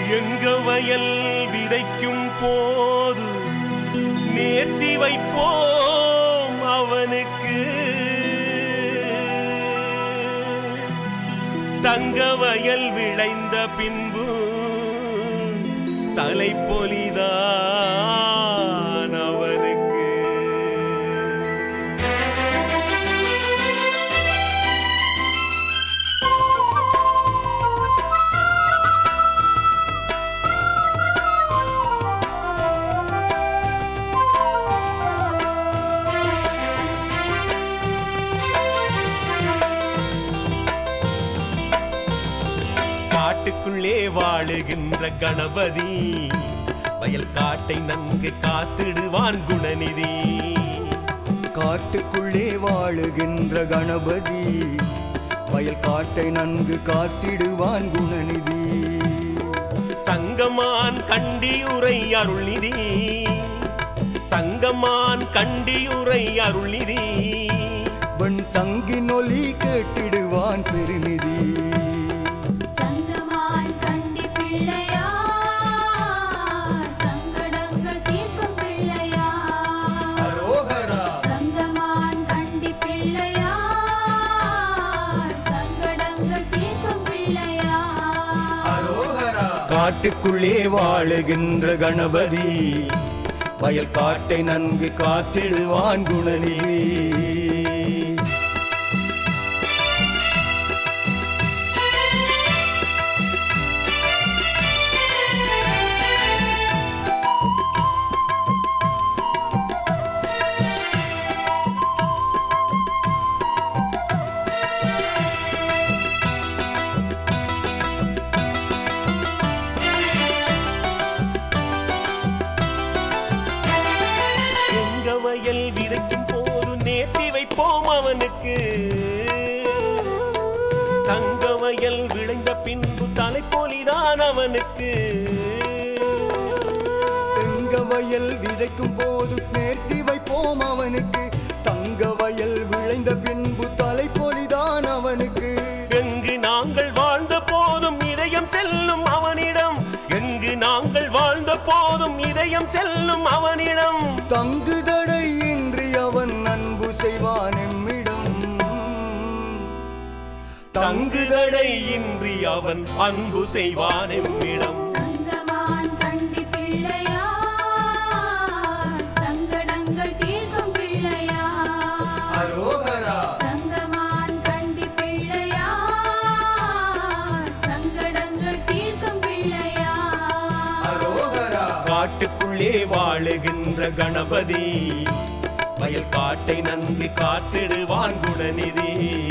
எங்க வயல் விதைக்கும் போது நேர்த்தி வைப்போம் அவனுக்கு தங்க வயல் விளைந்த பின்பு தலைப்பொலிதான் அவனுக்கு காட்டுக்குள்ளே வாழுகின்ற கணபதி வயல் காட்டை நன்கு காத்திடுவான் குணநிதி காட்டுக்குள்ளே வாழுகின்ற கணபதி வயல் காட்டை நன்கு காத்திடுவான் குணநிதி சங்கமான் கண்டியுரை அருள்நிதி சங்கமான் கண்டியுரை அருள்நிதி வன் சங்கின் ஒலி கேட்டிடுவான் பெருநிதி சங்கமான் கண்டி பிள்ளையார் சங்கடங்கள் தீர்க்கும் பிள்ளையார் சங்கமான் கண்டி பிள்ளையார் சங்கடங்கள் தீர்க்கும் பிள்ளையார் காட்டுக்குள்ளே வாழுகின்ற கணபதி வயல் காட்டை நன்கு காத்திடுவான் குணநிதி எங்க வயல் விதைக்கும் போது நேர்த்தி வைப்போம் அவனுக்கு தங்க வயல் விளைந்த பின்பு தலைப்பொலிதான் அவனுக்கு தெங்க வயல் விதைக்கும் போது நேர்த்தி வைப்போம் அவனுக்கு தங்க வயல் விளைந்த பின்பு தலைப்பொலிதான் அவனுக்கு எங்கு நாங்கள் வாழ்ந்த போதும் இதயம் செல்லும் அவனிடம் எங்கு நாங்கள் வாழ்ந்த போதும் இதயம் செல்லும் அவனிடம் தங்குதடை இன்றி அவன் அன்பு செய்வான் எம்மிடம் தங்குதடை இன்றி அவன் அன்பு செய்வான் எம்மிடம் சங்கமான் கண்டி பிள்ளையார் சங்கடங்கள் தீர்க்கும் பிள்ளையார் சங்கமான் கண்டி பிள்ளையார் சங்கடங்கள் தீர்க்கும் பிள்ளையார் காட்டுக்குள்ளே வாழுகின்ற கணபதி வயல் காட்டை நன்கு காத்திடுவான் குணநிதி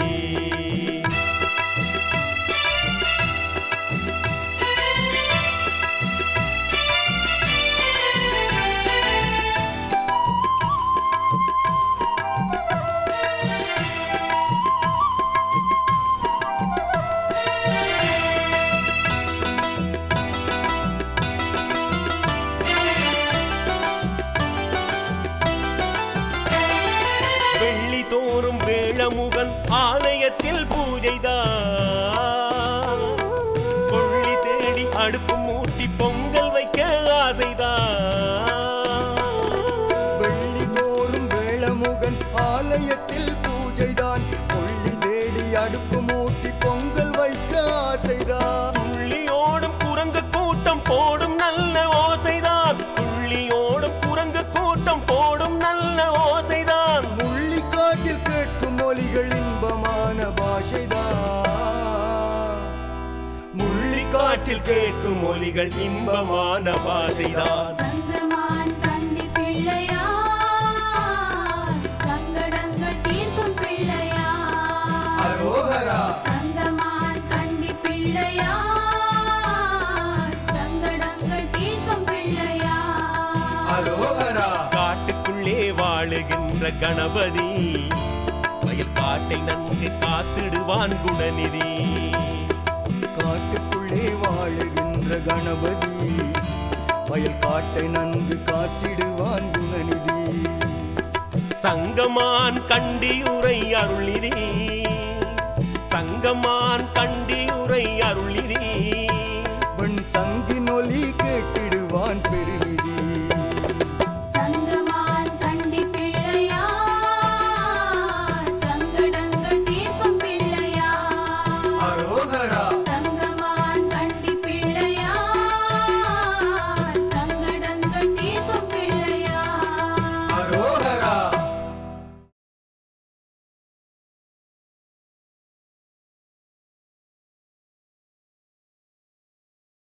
வெள்ளி தோறும் வேளமுகன் ஆலயத்தில் பூஜைதான் கொள்ளி தேடி அடுப்பு மூட்டி பொங்கல் வைக்க ஆசைதான் வெள்ளி தோறும் வேளமுகன் ஆலயத்தில் பூஜைதான் கொள்ளி தேடி அடுப்பு மூட்டி பொங்கல் வைக்க ஆசைதான் துள்ளியோடும் குரங்கு கூட்டம் போடும் நல்ல ஓசைதான் துள்ளியோடும் குரங்கு கூட்டம் போடும் நல்ல ஓசைதான் முள்ளிக்காட்டில் கேட்கும் மொழிகள் இன்பமான பாஷைதான் முள்ளிக்காட்டில் கேட்கும் ஒலிகள் இன்பமான பாஷைதான் சங்கமான் கண்டி பிள்ளையார் சங்கடங்கள் தீர்க்கும் பிள்ளையார் சங்கமான் கண்டி பிள்ளையார் சங்கடங்கள் தீர்க்கும் பிள்ளையார் காட்டுக்குள்ளே வாழுகின்ற கணபதி வயல் காட்டை நன்கு காத்திடுவான் குணநிதி காட்டுக்குள்ளே வாழுகின்ற கணபதி வயல் காட்டை நன்கு காத்திடுவான் குணநிதி சங்கமான் கண்டியுரை அருள்நிதி சங்கமான் கண்டி